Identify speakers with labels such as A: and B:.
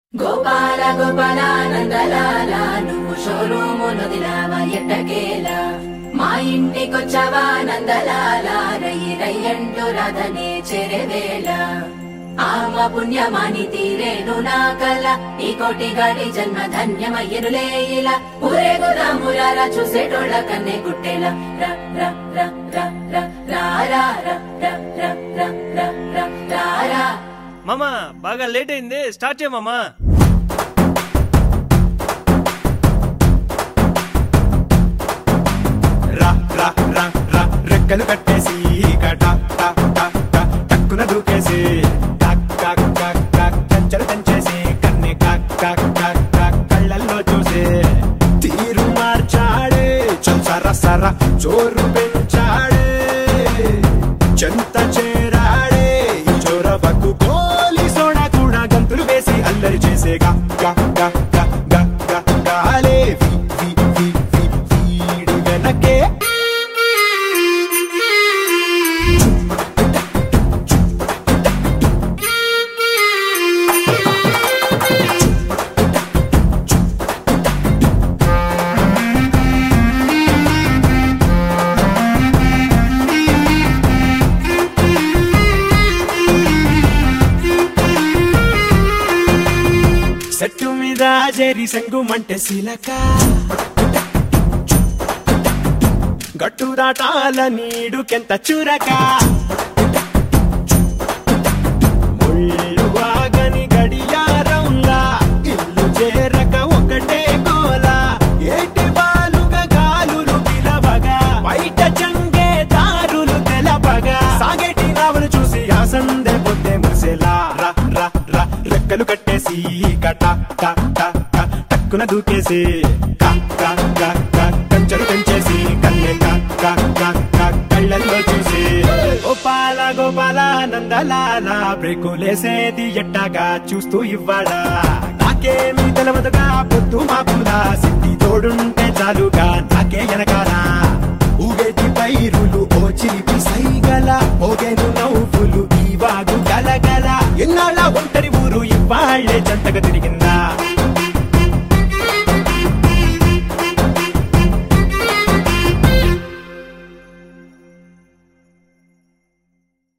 A: గోపాల గోపాలానందలాల నువ్వు షోరూమును దిలావా ఎట్టకేలా మా ఇంటికొచ్చవా నందలాల రయ్యి రయ్యంటూ రాధనే చెరవేళ ఆమ పుణ్యమాని తీరేను నా కల ఈ కోటి గాడి జన్మ ధన్యమయ్యనులే ఇలా ఊరేగుదామురారా చూసేటోళ్ళ కన్నే గుట్టేలా రా రా రా రా రా రా రా రా రా రా రా రా రా రా రా
B: మామా బాగా లేట్ అయింది స్టార్ట్ చేయ మామా
C: రా రా రా రా రెక్కలు కట్టేసి కట ట ట ట టక్కున దూకేసి టక్ టక్ టక్ టక్ కంచెలు తెంచేసి కన్ని కక్ కక్ కక్ కక్ కళ్ళల్లో చూసి తీరు మార్చాడే చల్ సర సర చోరు పెంచాడే చెంత చేరాడే ఈ చోరవకు కోలి సోడా కూడా గంతులు వేసి అల్లరి చేసే గా గా గా గా గా గా గాలే వి వి వి వి వీడి వెనకే సెట్టు మీద జరి సంగుమంటే శిలక గట్టు దాటాల నీడుకెంత చురక ముళ్ళు వాగని గడియారంలా ఇల్లు చేరక ఒకటే గోల ఏటి బాలుగా గాలులు పిలవగా బయట చంగే దారులు తెలపగా సాగేటి నావలు చూసి ఆ సందే పొద్దే మురిసేలా రా రా రా రెక్కలు కట్టేసి కట ట ట ట టక్కున దూకేసి క క క క కంచెలు పెంచేసి కన్నె క క క క కళ్ళల్లో చూసి గోపాల గోపాల నందలాల బ్రేకులేసేది ఎట్టగా చూస్తూ ఇవ్వాలా నాకేమీ తెలవదుగా పొద్దు మాపులా సిద్ధి తోడుంటే చాలుగా నాకే ఎనకాల ఊగేటి పైరులు ఓ చిలిపి సైగల ఓగేను నవ్వులు ఈ వాగు గలగల ఎన్నాళ్ళ ఒంటరి ఊరు ఇవ్వాళ్లే జంటగా తిరిగిందా